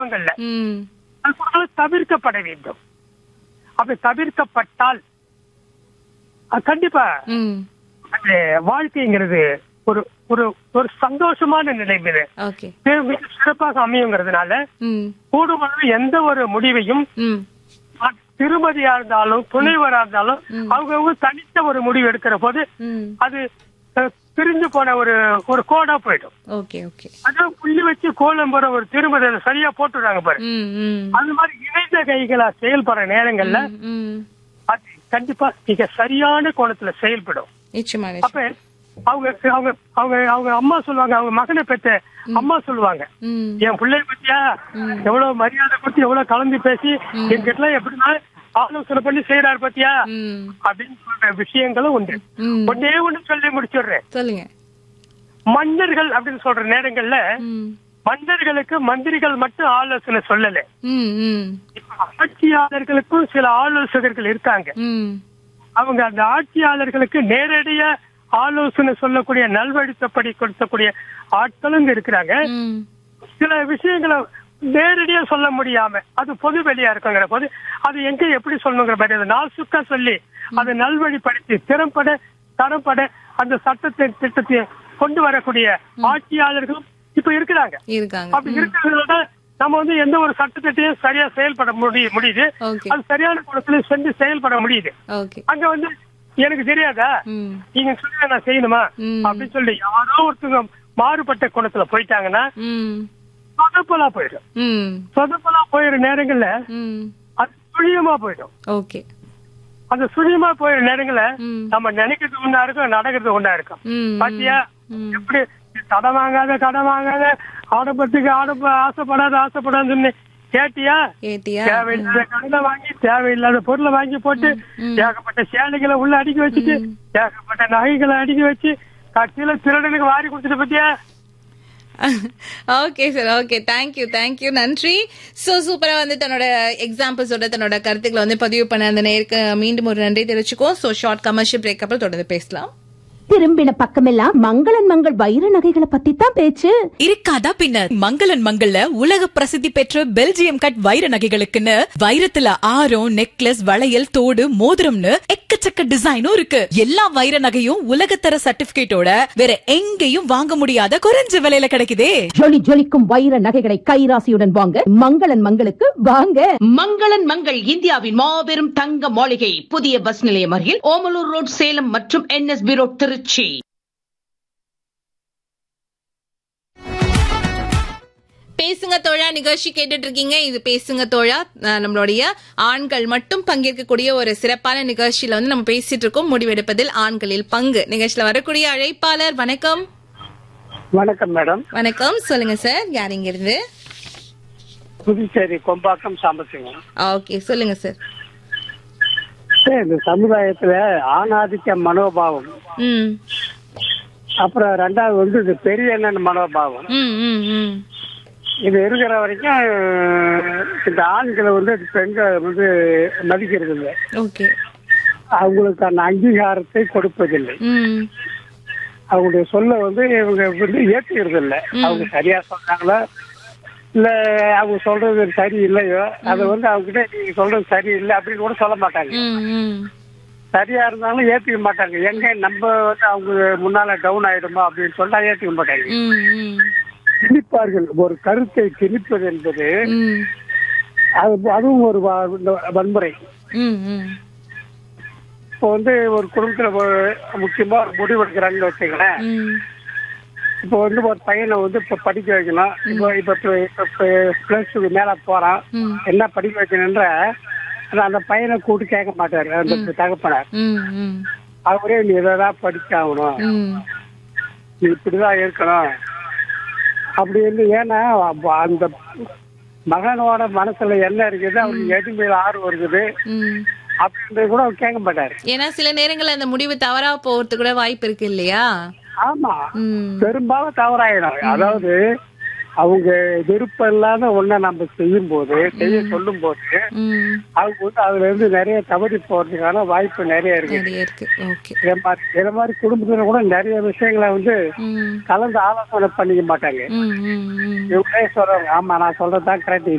சந்தர்ப்பங்கள்ல ம் அது தவிர்க்கப்பட வேண்டும் அப்படி தவிர்க்கப்பட்டால் அது கண்டிப்பா ம் அந்த வாழ்க்கைங்கிறது ஒரு ஒரு ஒரு சந்தோஷமான நிலைமை ஓகே மிக சிறப்பாக அமையுங்கிறதுனால ம் கூடுமான எந்த ஒரு முடிவையும் ம் அ- திருமதியா இருந்தாலும் துணைவரா இருந்தாலும் ம். அவங்கவுங்க தனித்த ஒரு முடிவு எடுக்கிற போது ம் அது அஹ், பிரிஞ்சு போன ஒரு ஒரு கோடா போயிடும் ஓகே ஓகே அதான் புள்ளி வச்சு கோலம் போற ஒரு திருமதி அதை சரியா போட்டுறாங்க பாரு ம் ம் அந்த மாதிரி இணைந்த கைகளா செயல்படுற நேரங்கள்ல ம் அது கண்டிப்பா மிக சரியான கோணத்துல செயல்படும் நிச்சயமா அப்ப நிச்சயம் அவங்க அவங்க அவங்க அவங்க அம்மா சொல்லுவாங்க அவங்க மகனை பெற்ற அம்மா சொல்லுவாங்க ம் என் பிள்ளைய பத்தியா எவ்வளவு மரியாதை கொடுத்து எவ்வளவு கலந்து பேசி என்கிட்ட எப்படின்னா ஆலோசனை பண்ணி செய்யறாரு பத்தியா ம் அப்படின்னு சொல்ற விஷயங்களும் உண்டு ம் ஒன்னே ஒண்ணு சொல்லி முடிச்சிடுறேன் சொல்லுங்க மன்னர்கள் அப்படின்னு சொல்ற நேரங்கள்ல ம் மன்னர்களுக்கு மந்திரிகள் மட்டும் ஆலோசனை சொல்லல ம் ம் இப்ப ஆட்சியாளர்களுக்கும் சில ஆலோசகர்கள் இருக்காங்க ம் அவங்க அந்த ஆட்சியாளர்களுக்கு நேரடியா ஆலோசனை சொல்லக்கூடிய நல்வழித்தப்படி கொடுக்கக்கூடிய ஆட்களும் இங்க இருக்கிறாங்க ம் சில விஷயங்களை நேரடியா சொல்ல முடியாம அது பொது வெளியா இருக்குங்கிற போது அது எங்க எப்படி சொல்லணுங்கிற மாதிரி அதை நாசுக்கா சொல்லி அதை நல்வழிப்படுத்தி திறம்பட தரப்பட அந்த சட்டத்தை திட்டத்தை கொண்டு வரக்கூடிய ஆட்சியாளர்களும் இப்ப இருக்கிறாங்க இருக்காங்க அப்படி இருக்கிறதுனால நம்ம வந்து எந்த ஒரு சட்டத்திட்டையும் சரியா செயல்பட முடிய முடியுது ஓகே அது சரியான குணத்துல சென்று செயல்பட முடியுது ஓகே அங்க வந்து எனக்கு தெரியாதா ம் நீங்க சொல்லுங்க நான் செய்யணுமா ம். அப்படின்னு சொல்லி யாரோ ஒருத்தங்க மாறுபட்ட குணத்துல போயிட்டாங்கன்னா ம் சொதப்பலா போயிடும் ம் சொதப்பலா போயிடுற நேரங்கள்ல ம் அது சுழியமா போயிடும் ஓகே அந்த சுழியமா போயிடுற நேரங்கள்ல ம் நம்ம நினைக்கிறது ஒண்ணா இருக்கும் நடக்கிறது ஒண்ணா இருக்கும் ம் பாத்தியா ம் எப்படி கடன் வாங்காத கடன் வாங்காத ஆடம்பரத்துக்கு ஆடம்ப ஆசைப்படாத ஆசைப்படாதுன்னு சொன்னேன். கேட்டியா ஏத்தியா தேவையில்லாத கடனை வாங்கி தேவையில்லாத பொருளை வாங்கி போட்டு ம். ஏகப்பட்ட சேலைகளை உள்ள அடுக்கி வச்சுட்டு ஏகப்பட்ட நகைகளை அடுக்கி வச்சு கட்சியில திருடனுக்கு வாரி கொடுத்துட்டு பத்தியா okay sir okay thank you thank you நன்றி ஸோ சூப்பரா வந்து தன்னோட எக்ஸாம்பிள்ஸோட தன்னோட கருத்துக்களை வந்து பதிவு பண்ண அந்த நேருக்கு மீண்டும் ஒரு நன்றி தெரிவிச்சுக்கோ ஸோ ஷார்ட் கமர்ஷியல் பிரேக் அப்புறம் தொடர்ந்து பேசலாம் திரும்பின பக்கமெல்லாம் மங்களன் மங்கள் வைர நகைகளை பத்தி தான் பேச்சு இருக்காதா பின்ன மங்களன் மங்கள்ல உலக பிரசித்தி பெற்ற பெல்ஜியம் கட் வைர நகைகளுக்குன்னு வைரத்துல ஆரம் நெக்லஸ் வளையல் தோடு மோதிரம்னு எக்கச்சக்க டிசைனும் இருக்கு எல்லா வைர நகையும் உலகத்தர சர்டிபிகேட்டோட வேற எங்கேயும் வாங்க முடியாத குறைஞ்ச விலையில கிடைக்குதே ஜொலி ஜொலிக்கும் வைர நகைகளை கைராசியுடன் வாங்க மங்களன் மங்களுக்கு வாங்க மங்களன் மங்கள் இந்தியாவின் மாபெரும் தங்க மாளிகை புதிய பஸ் நிலையம் அருகில் ஓமலூர் ரோட் சேலம் மற்றும் என்எஸ்பி ரோட் திருச்சி பேசுங்க தோழா நிகழ்ச்சி கேட்டுட்டு இருக்கீங்க இது பேசுங்க தோழா அஹ், நம்மளுடைய ஆண்கள் மட்டும் பங்கேற்கக்கூடிய ஒரு சிறப்பான நிகழ்ச்சியில வந்து நம்ம பேசிட்டு இருக்கோம் முடிவெடுப்பதில் ஆண்களில் பங்கு நிகழ்ச்சியில வரக்கூடிய அழைப்பாளர் வணக்கம் வணக்கம் மேடம் வணக்கம் சொல்லுங்க சார் யார் இங்க இருந்து புதுச்சேரி கொம்பாக்கம் சாம்பசிங்கம் ஓகே சொல்லுங்க சார் இந்த சமுதாயத்துல ஆணாதிக்க மனோபாவம் ம் அப்புறம் ரெண்டாவது வந்து இது பெரிய அண்ணன் மனோபாவம் ம் ம் ம் இது இருக்கிற வரைக்கும் இந்த ஆண்களை வந்து பெண்கள் வந்து மதிக்கிறது இல்லை ஓகே அவங்களுக்கான அங்கீகாரத்தை கொடுப்பதில்லை ம் அவங்களுடைய சொல்ல வந்து இவங்க வந்து ஏற்றுக்கிறது இல்லை அவங்க சரியா சொல்றாங்களோ இல்ல அவங்க சொல்றது சரி இல்லையோ அதை வந்து அவங்க கிட்ட நீங்க சொல்றது சரியில்லை அப்படின்னு கூட சொல்ல மாட்டாங்க ம் ம் சரியா இருந்தாலும் ஏத்துக்க மாட்டாங்க எங்க நம்ம வந்து அவங்க முன்னால டவுன் ஆயிடுமா அப்படின்னு சொன்னா ஏத்துக்க மாட்டாங்க ம் ம் திணிப்பார்கள் ஒரு கருத்தை திணிப்பது என்பது ம் அது அதுவும் ஒரு வ- வன்முறை ம் ம் இப்போ வந்து ஒரு குடும்பத்துல ஒரு முக்கியமா ஒரு முடிவு எடுக்கிறாங்கன்னு வச்சுங்களேன் ம் இப்போ வந்து ஒரு பையனை வந்து இப்போ படிக்க வைக்கணும் இப்போ இப்போ பிளஸ் டூ மேல போறான் ம். என்ன படிக்க வைக்கணுன்ற ஆனா அந்த பையனை கூட்டு கேட்க மாட்டாரு அந்த தகப்பனார் ம் ம் அவரே நீ இதான் படிச்சாகணும் ம் நீ இப்படிதான் இருக்கணும் அப்படி இருந்து ஏன்னா அப்ப அந்த மகனோட மனசுல என்ன இருக்குது அவருக்கு எது மேல ஆர்வம் இருக்குது ம் அப்படின்றது கூட அவர் கேட்க மாட்டாரு ஏன்னா சில நேரங்கள்ல அந்த முடிவு தவறா போறதுக்கு கூட வாய்ப்பு இருக்கு இல்லையா ஆமா ம் பெரும்பாலும் தவறாயிடும் அதாவது அவங்க விருப்பம் இல்லாத ஒண்ண நம்ம செய்யும் போது செய்ய சொல்லும் போது ம் அவங்க வந்து அதுல இருந்து நிறைய தவறி போறதுக்கான வாய்ப்பு நிறைய இருக்கு நிறைய இருக்கு ஓகே இதே மாதிரி இதே மாதிரி குடும்பத்துல கூட நிறைய விஷயங்களை வந்து ம் கலந்து ஆலோசனை பண்ணிக்க மாட்டாங்க ம் ம் ம் இவங்களே சொல்றாங்க ஆமா நான் சொல்றதுதான் கரெக்ட்